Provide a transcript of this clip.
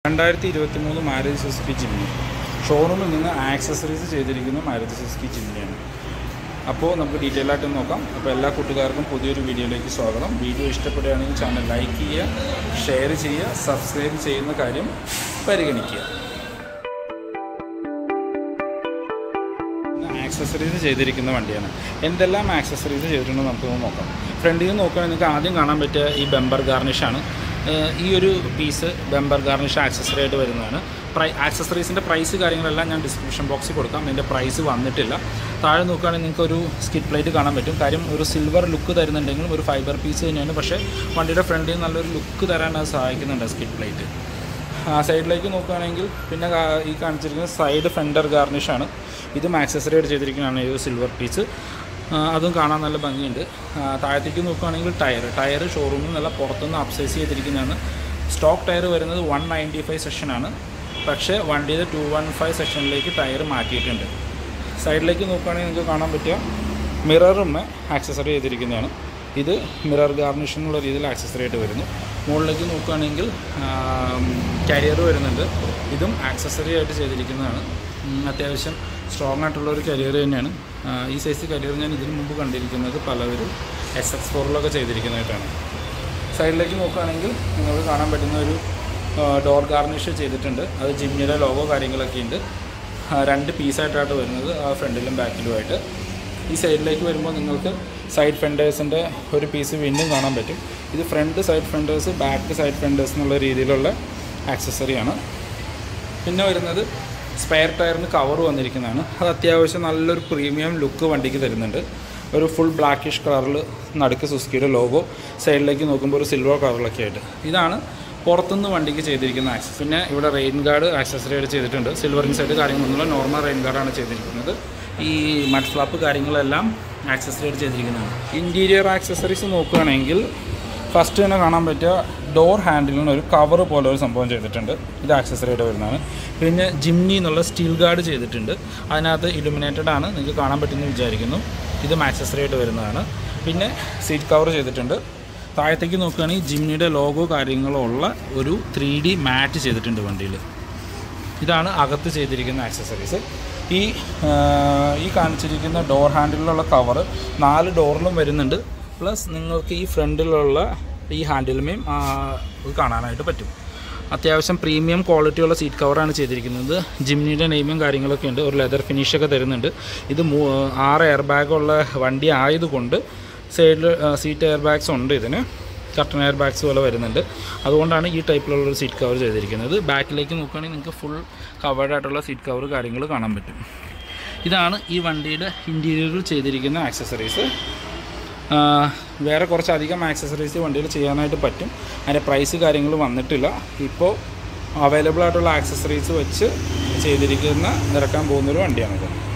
രണ്ടായിരത്തി ഇരുപത്തി മൂന്ന് മാരുതി സുസുക്കി ജിമ്മി ഷോറൂമിൽ നിന്ന് ആക്സസറീസ് ചെയ്തിരിക്കുന്ന മാരുതി സുസുക്കി ജിമ്മിയാണ് അപ്പോൾ നമുക്ക് ഡീറ്റെയിൽ ആയിട്ട് നോക്കാം അപ്പോൾ എല്ലാ കൂട്ടുകാർക്കും പുതിയൊരു വീഡിയോയിലേക്ക് സ്വാഗതം വീഡിയോ ഇഷ്ടപ്പെടുകയാണെങ്കിൽ ചാനൽ ലൈക്ക് ചെയ്യുക ഷെയർ ചെയ്യുക സബ്സ്ക്രൈബ് ചെയ്യുന്ന കാര്യം പരിഗണിക്കുക ആക്സസറീസ് ചെയ്തിരിക്കുന്ന വണ്ടിയാണ് എന്തെല്ലാം ആക്സസറീസ് ചെയ്തിട്ടുണ്ടോ നമുക്കൊന്ന് നോക്കാം ഫ്രണ്ടിൽ നിന്ന് നോക്കുകയാണെങ്കിൽ നിങ്ങൾക്ക് ആദ്യം കാണാൻ പറ്റിയ ഈ ബെമ്പർ ഗാർണിഷാണ് ഏഹ് ഈ ഒരു പീസ് ബെമ്പർ ഗാർണിഷ് ആക്സസറി ആയിട്ട് വരുന്നതാണ് പ്രൈ ആക്സസറീസിൻ്റെ പ്രൈസ് കാര്യങ്ങളെല്ലാം ഞാൻ ഡിസ്ക്രിപ്ഷൻ ബോക്സിൽ കൊടുക്കാം ഇതിൻ്റെ പ്രൈസ് വന്നിട്ടില്ല താഴെ നോക്കുകയാണെങ്കിൽ നിങ്ങൾക്ക് ഒരു സ്കിറ്റ് പ്ലേറ്റ് കാണാൻ പറ്റും കാര്യം ഒരു സിൽവർ ലുക്ക് തരുന്നുണ്ടെങ്കിലും ഒരു ഫൈബർ പീസ് തന്നെയാണ് പക്ഷേ വണ്ടിയുടെ ഫ്രണ്ടിൽ നല്ലൊരു ലുക്ക് തരാൻ അത് സഹായിക്കുന്നുണ്ട് സ്കിറ്റ് പ്ലേറ്റ് ആ സൈഡിലേക്ക് നോക്കുകയാണെങ്കിൽ പിന്നെ കാ- ഈ കാണിച്ചിരിക്കുന്നത് സൈഡ് ഫെൻഡർ ഗാർണിഷാണ് ഇതും ആക്സസറി ആയിട്ട് ചെയ്തിരിക്കുന്നതാണ് ഈ ഒരു സിൽവർ പീസ് അതും കാണാൻ നല്ല ഭംഗിയുണ്ട് ആ, താഴത്തേക്ക് നോക്കുകയാണെങ്കിൽ ടയർ ടയർ ഷോറൂമിൽ നല്ല പുറത്തുനിന്ന് അപ്സൈസ് ചെയ്തിരിക്കുന്നതാണ് സ്റ്റോക്ക് ടയർ വരുന്നത് വൺ നയൻറ്റി ഫൈവ് സെഷനാണ് പക്ഷേ വണ്ടിയുടെ ടു വൺ ഫൈവ് സെഷനിലേക്ക് ടയർ മാറ്റിയിട്ടുണ്ട് സൈഡിലേക്ക് നോക്കുകയാണെങ്കിൽ നിങ്ങൾക്ക് കാണാൻ പറ്റുക മിററും ആക്സസറി ചെയ്തിരിക്കുന്നതാണ് ഇത് മിറർ ഗാർണിഷ് എന്നുള്ള രീതിയിൽ ആക്സസറി ആയിട്ട് വരുന്നു മുകളിലേക്ക് നോക്കുകയാണെങ്കിൽ കരിയർ വരുന്നുണ്ട് ഇതും ആക്സസറി ആയിട്ട് ചെയ്തിരിക്കുന്നതാണ് ഉം, അത്യാവശ്യം സ്ട്രോങ് ആയിട്ടുള്ള ഒരു കരിയർ തന്നെയാണ് ആ, ഈ സൈസ് കരിയർ ഞാൻ ഇതിനു മുമ്പ് കണ്ടിരിക്കുന്നത് പലവരും എസ് എക്സ് ഫോറിലൊക്കെ ചെയ്തിരിക്കുന്നതായിട്ടാണ് സൈഡിലേക്ക് നോക്കുകയാണെങ്കിൽ നിങ്ങൾക്ക് കാണാൻ പറ്റുന്ന ഒരു ഡോർ ഗാർണിഷ് ചെയ്തിട്ടുണ്ട് അത് ജിമ്മിയുടെ ലോഗോ കാര്യങ്ങളൊക്കെ ഉണ്ട് ആ, രണ്ട് പീസായിട്ടാണ് വരുന്നത് ആ ഫ്രണ്ടിലും ബാക്കിലുമായിട്ട് ഈ സൈഡിലേക്ക് വരുമ്പോൾ നിങ്ങൾക്ക് സൈഡ് ഫെൻഡേഴ്സിൻ്റെ ഒരു പീസ് വീണ്ടും കാണാൻ പറ്റും ഇത് front side fenders back side fenders എന്നുള്ള രീതിയിലുള്ള ആക്സസറിയാണ് പിന്നെ വരുന്നത് സ്പെയർ ടയറിന് കവർ വന്നിരിക്കുന്നതാണ് അത് അത്യാവശ്യം നല്ലൊരു പ്രീമിയം ലുക്ക് വണ്ടിക്ക് തരുന്നുണ്ട് ഒരു ഫുൾ ബ്ലാക്കിഷ് കളറിൽ നടുക്ക് സുസ്കിയുടെ ലോഗോ സൈഡിലേക്ക് നോക്കുമ്പോൾ ഒരു സിൽവർ കളറിലൊക്കെ ആയിട്ട് ഇതാണ് പുറത്തുനിന്ന് വണ്ടിക്ക് ചെയ്തിരിക്കുന്ന ആക്സസ് പിന്നെ ഇവിടെ റെയിൻ ഗാർഡ് ആക്സസറി ആയിട്ട് ചെയ്തിട്ടുണ്ട് സിൽവർ ഇൻസൈഡ് കാര്യങ്ങളൊന്നുമില്ല നോർമൽ റെയിൻ ഗാർഡാണ് ചെയ്തിരിക്കുന്നത് ഈ മഡ് ഫ്ലാപ്പ് കാര്യങ്ങളെല്ലാം ആക്സസറി ആയിട്ട് ചെയ്തിരിക്കുന്നതാണ് ഇൻറ്റീരിയർ ആക്സസറീസ് നോക്കുകയാണെങ്കിൽ ഫസ്റ്റ് തന്നെ കാണാൻ പറ്റിയ ഡോർ ഹാൻഡിലിന് ഒരു കവർ പോലെ ഒരു സംഭവം ചെയ്തിട്ടുണ്ട് ഇത് ആക്സസറി ആയിട്ട് വരുന്നതാണ് പിന്നെ ജിംനി എന്നുള്ള സ്റ്റീൽ ഗാർഡ് ചെയ്തിട്ടുണ്ട് അതിനകത്ത് ഇലുമിനേറ്റഡ് ആണ് നിങ്ങൾക്ക് കാണാൻ പറ്റുമെന്ന് വിചാരിക്കുന്നു ഇതും ആക്സസറി ആയിട്ട് വരുന്നതാണ് പിന്നെ സീറ്റ് കവർ ചെയ്തിട്ടുണ്ട് താഴത്തേക്ക് നോക്കുകയാണെങ്കിൽ ജിംനിയുടെ ലോഗോ കാര്യങ്ങളോ ഉള്ള ഒരു ത്രീ ഡി മാറ്റ് ചെയ്തിട്ടുണ്ട് വണ്ടിയിൽ ഇതാണ് അകത്ത് ചെയ്തിരിക്കുന്ന ആക്സസറീസ് ഈ ആ, ഈ കാണിച്ചിരിക്കുന്ന ഡോർ ഹാൻഡിലുള്ള കവർ നാല് ഡോറിലും വരുന്നുണ്ട് പ്ലസ് നിങ്ങൾക്ക് ഈ ഫ്രണ്ടിലുള്ള ഈ ഹാൻഡിലുമേയും ആ, ഇത് കാണാനായിട്ട് പറ്റും അത്യാവശ്യം പ്രീമിയം ക്വാളിറ്റിയുള്ള സീറ്റ് കവറാണ് ചെയ്തിരിക്കുന്നത് ജിംനിയുടെ നെയിമും കാര്യങ്ങളൊക്കെ ഉണ്ട് ഒരു ലെതർ ഫിനിഷൊക്കെ തരുന്നുണ്ട് ഇത് മൂ ആറ് എയർ ബാഗുള്ള വണ്ടി ആയതുകൊണ്ട് സൈഡിൽ സീറ്റ് എയർ ബാഗ്സ് ഉണ്ട് ഇതിന് കർട്ടൺ എയർ ബാഗ്സ് പോലെ വരുന്നുണ്ട് അതുകൊണ്ടാണ് ഈ ടൈപ്പിലുള്ള ഒരു സീറ്റ് കവർ ചെയ്തിരിക്കുന്നത് ബാക്കിലേക്ക് നോക്കുകയാണെങ്കിൽ നിങ്ങൾക്ക് ഫുൾ കവേർഡ് ആയിട്ടുള്ള സീറ്റ് കവർ കാര്യങ്ങൾ കാണാൻ പറ്റും ഇതാണ് ഈ വണ്ടിയുടെ ഇൻറ്റീരിയറിൽ ചെയ്തിരിക്കുന്ന ആക്സസറീസ് വേറെ കുറച്ചധികം ആക്സസറീസ് വണ്ടിയിൽ ചെയ്യാനായിട്ട് പറ്റും അതിൻ്റെ പ്രൈസ് കാര്യങ്ങൾ വന്നിട്ടില്ല ഇപ്പോൾ അവൈലബിൾ ആയിട്ടുള്ള ആക്സസറീസ് വെച്ച് ചെയ്തിരിക്കുന്ന ഇറക്കാൻ പോകുന്നൊരു വണ്ടിയാണിത്